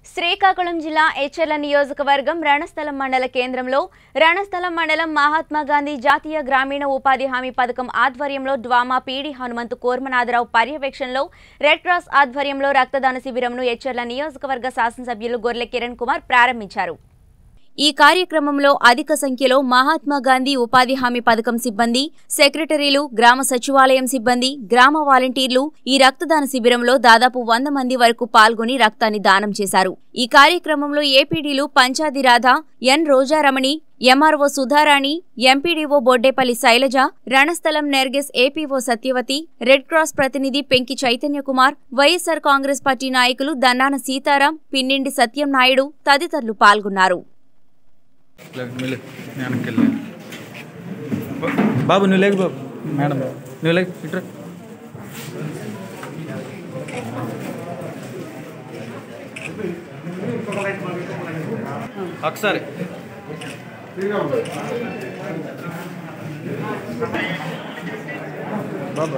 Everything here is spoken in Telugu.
శ్రీకాకుళం జిల్లా ఎచ్చెర్ల నియోజకవర్గం రణస్థలం మండల కేంద్రంలో రణస్థలం మండలం మహాత్మా గాంధీ జాతీయ గ్రామీణ ఉపాధి హామీ పథకం ఆధ్వర్యంలో డ్వామా పీడి హనుమంతు కోర్మనాథరావు పర్యవేక్షణలో రెడ్ క్రాస్ ఆధ్వర్యంలో రక్తదాన శిబిరంను ఎచ్చెర్ల నియోజకవర్గ శాసనసభ్యులు గొర్లె కిరణ్ కుమార్ ప్రారంభించారు ఈ కార్యక్రమంలో అధిక సంఖ్యలో మహాత్మా గాంధీ ఉపాధి హామీ పథకం సిబ్బంది సెక్రటరీలు గ్రామ సచివాలయం సిబ్బంది గ్రామ వాలంటీర్లు ఈ రక్తదాన శిబిరంలో దాదాపు వంద మంది వరకు పాల్గొని రక్తాన్ని దానం చేశారు ఈ కార్యక్రమంలో ఏపీడీలు Panchadi Radha N Rojaramani MRO Sudharani MPDO Boddepalli Shailaja Ranasthalam Narges APO Satyavati Red Cross ప్రతినిధి పెంకి చైతన్య కుమార్ వైఎస్సార్ కాంగ్రెస్ పార్టీ నాయకులు దన్నాన సీతారాం పిన్నిండి సత్యం నాయుడు తదితరులు పాల్గొన్నారు లేక నువ్వు లేకు. నేను వెనక్కి వెళ్ళాను. బా- బాబు నువ్వు లేకు బాబు మేడం నువ్వు లేకు ఇట్రా ఒకసారి బాబు